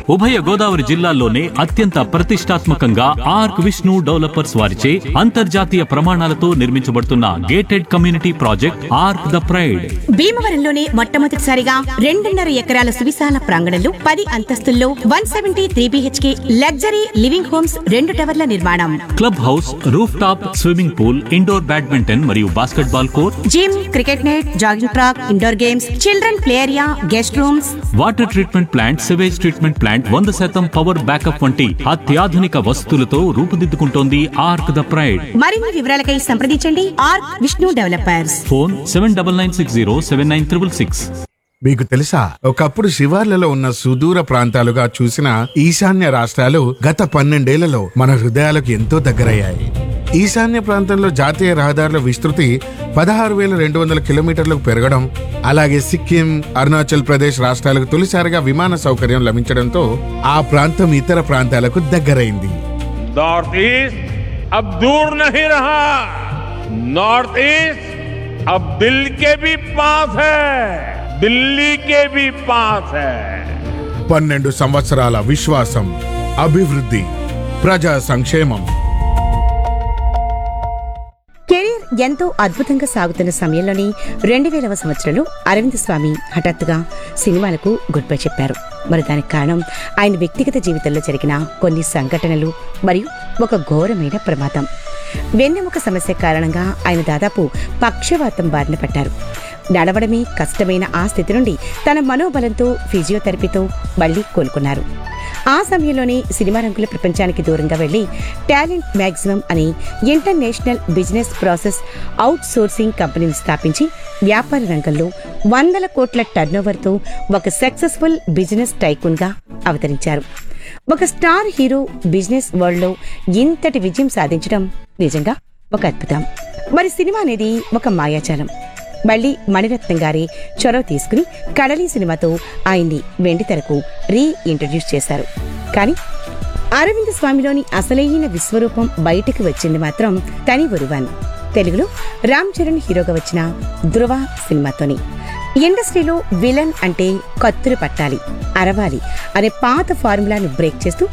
ఉభయ గోదావరి జిల్లాల్లోనే అత్యంత ప్రతిష్టాత్మకంగా ఆర్క్ విష్ణు డెవలపర్స్ వారిచే అంతర్జాతీయ ప్రమాణాలతో నిర్మించబడుతున్న gated community project Arc the Pride భీమవరంలోనే మొట్టమొదటిసారిగా రెండున్నర ఎకరాల సువిశాల ప్రాంగణంలో పది అంతస్తుల్లో one seventy three BHK luxury living homes రెండు టవర్ల నిర్మాణం club house rooftop swimming pool indoor badminton మరియు basketball court gym cricket net jogging track indoor games children play area guest rooms water treatment plant sewage treatment plant వంద శాతం power backup వంటి అత్యాధునిక వసతులతో రూపుదిద్దుకుంటోంది arc the pride మరిన్ని వివరాలకై సంప్రదించండి R Vishnu developers phone seven double nine six zero seven nine triple six మీకు తెలుసా ఒకప్పుడు శివార్లలో ఉన్న సుదూర ప్రాంతాలుగా చూసిన ఈశాన్య రాష్ట్రాలు గత పన్నెండేళ్లలో మన హృదయాలకు ఎంతో దగ్గరయ్యాయి ఈశాన్య ప్రాంతంలో జాతీయ రహదారుల విస్తృతి పదహారు వేల రెండు వందల కిలోమీటర్లకు పెరగడం అలాగే సిక్కిం అరుణాచల్ ప్రదేశ్ రాష్ట్రాలకు తొలిసారిగా విమాన సౌకర్యం లభించడంతో ఆ ప్రాంతం ఇతర ప్రాంతాలకు దగ్గరైంది नॉर्थ ईस्ट अब दूर नहीं रहा नॉर्थ ईस्ट अब दिल के भी पास है दिल्ली के भी पास है పన్నెండు సంవత్సరాల విశ్వాసం అభివృద్ధి ప్రజా సంక్షేమం కెరీర్ ఎంతో అద్భుతంగా సాగుతున్న సమయంలోనే రెండు వేలవ సంవత్సరంలో అరవింద్ స్వామి హఠాత్తుగా సినిమాలకు గుడ్ బై చెప్పారు మరి దానికి కారణం ఆయన వ్యక్తిగత జీవితంలో జరిగిన కొన్ని సంఘటనలు మరియు ఒక ఘోరమైన ప్రమాదం వెన్నెముక సమస్య కారణంగా ఆయన దాదాపు పక్షవాతం బారిన పడ్డారు నడవడమే కష్టమైన ఆ స్థితి నుండి తన మనోబలంతో ఫిజియోథెరపీతో మళ్లీ కోలుకున్నారు ఆ సమయంలోనే సినిమా రంగుల ప్రపంచానికి దూరంగా వెళ్లి టాలెంట్ మ్యాక్సిమం అని international business process outsourcing కంపెనీని స్థాపించి వ్యాపార రంగంలో వందల కోట్ల టర్నోవర్తో ఒక సక్సెస్ఫుల్ బిజినెస్ టైకూన్ గా అవతరించారు ఒక స్టార్ హీరో బిజినెస్ వరల్డ్ లో ఇంతటి విజయం సాధించడం నిజంగా ఒక అద్భుతం మరి సినిమా అనేది ఒక మాయాజాలం మళ్ళీ మణిరత్నం గారి చొరవ తీసుకుని కడలి సినిమాతో ఆయన్ని వెండితెరకు రీ ఇంట్రడ్యూస్ చేశారు కానీ అరవింద్ స్వామిలోని అసలైన విశ్వరూపం బయటకు వచ్చింది మాత్రం తని ఒరువన్ తెలుగులో రామ్ చరణ్ హీరోగా వచ్చిన ధృవ సినిమాతోని ఇండస్ట్రీలో విలన్ అంటే కత్తులు పట్టాలి అరవాలి అనే పాత ఫార్ములాను బ్రేక్ చేస్తూ